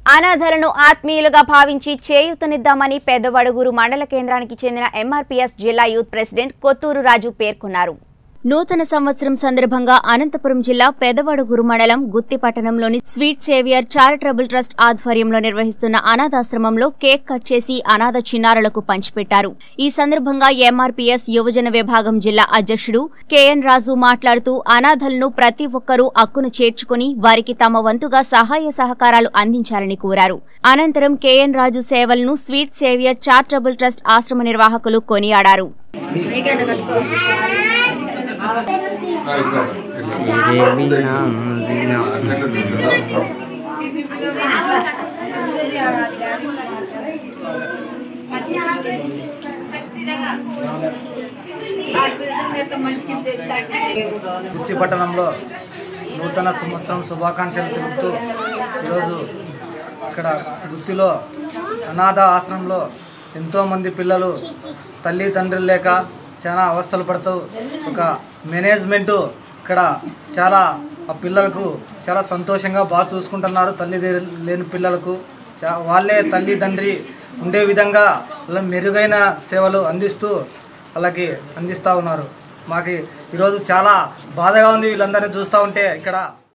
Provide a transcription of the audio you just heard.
అనాథలను ఆత్మీయులుగా భావించి చేయూతనిద్దామని పెద్దవడుగురు మండల కేంద్రానికి చెందిన ఎంఆర్పీఎస్ జిల్లా యూత్ ప్రెసిడెంట్ కొత్తూరు రాజు పేర్కొన్నారు నూతన సంవత్సరం సందర్భంగా అనంతపురం జిల్లా పెదవడుగురు మండలం గుత్తి పట్టణంలోని స్వీట్ సేవియర్ చారిటబుల్ ట్రస్ట్ ఆధ్వర్యంలో నిర్వహిస్తున్న అనాథాశ్రమంలో కేక్ కట్ చేసి అనాథ చిన్నారులకు పంచిపెట్టారు ఈ సందర్భంగా ఎంఆర్పీఎస్ యువజన విభాగం జిల్లా అధ్యక్షుడు కెఎన్ రాజు మాట్లాడుతూ అనాథలను ప్రతి ఒక్కరూ అక్కును చేర్చుకుని వారికి తమ వంతుగా సహాయ సహకారాలు అందించాలని కోరారు అనంతరం కెఎన్ రాజు సేవలను స్వీట్ సేవియర్ చారిటబుల్ ట్రస్ట్ ఆశ్రమ నిర్వాహకులు కొనియాడారు గుత్తి పట్టణంలో నూతన సంవత్సరం శుభాకాంక్షలు తెలుపుతూ ఈరోజు ఇక్కడ గుత్తిలో అనాథ ఆశ్రమంలో ఎంతోమంది పిల్లలు తల్లి తండ్రులు లేక చాలా అవస్థలు పడుతూ ఒక మేనేజ్మెంటు ఇక్కడ చాలా ఆ పిల్లలకు చాలా సంతోషంగా బాగా చూసుకుంటున్నారు తల్లి దే- లేని పిల్లలకు చా వాళ్ళే తల్లి తండ్రి ఉండే విధంగా వాళ్ళ మెరుగైన సేవలు అందిస్తూ వాళ్ళకి అందిస్తూ ఉన్నారు మాకు ఈరోజు చాలా బాధగా ఉంది వీళ్ళందరినీ చూస్తూ ఉంటే ఇక్కడ